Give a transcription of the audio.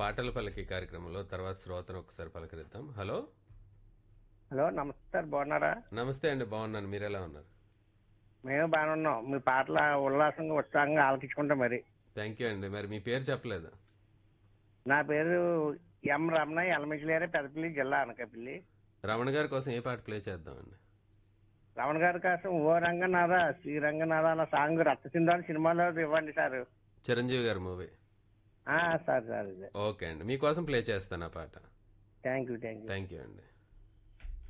పాటల పలికి కార్యక్రమంలో తర్వాత శ్రోతను ఒకసారి పలకరిద్దాం హలో హలో నమస్తే సార్ బాగున్నారా నమస్తే అండి బాగున్నాను మీరు ఎలా ఉన్నారు మేము బాగానే ఉన్నాం మీ పాటల ఉల్లాసంగా ఉత్సాహంగా ఆలకించుకుంటాం మరి థ్యాంక్ యూ అండి మరి మీ పేరు చెప్పలేదు నా పేరు ఎం రమణ ఎలమిచిలేరే పెద్దపల్లి జిల్లా అనకాపల్లి రమణ గారి కోసం ఏ పాట ప్లే చేద్దామండి రమణ గారి కోసం ఓ రంగనాథ శ్రీ రంగనాథ అన్న సాంగ్ రక్తసింధాలు సినిమాలో ఇవ్వండి సార్ చిరంజీవి గారి మూవీ ఆ, సార్ సార్ ఇదే ఓకే అండి మీకోసం ప్లే చేస్తాను ఆ పాట thank you thank you thank you అండి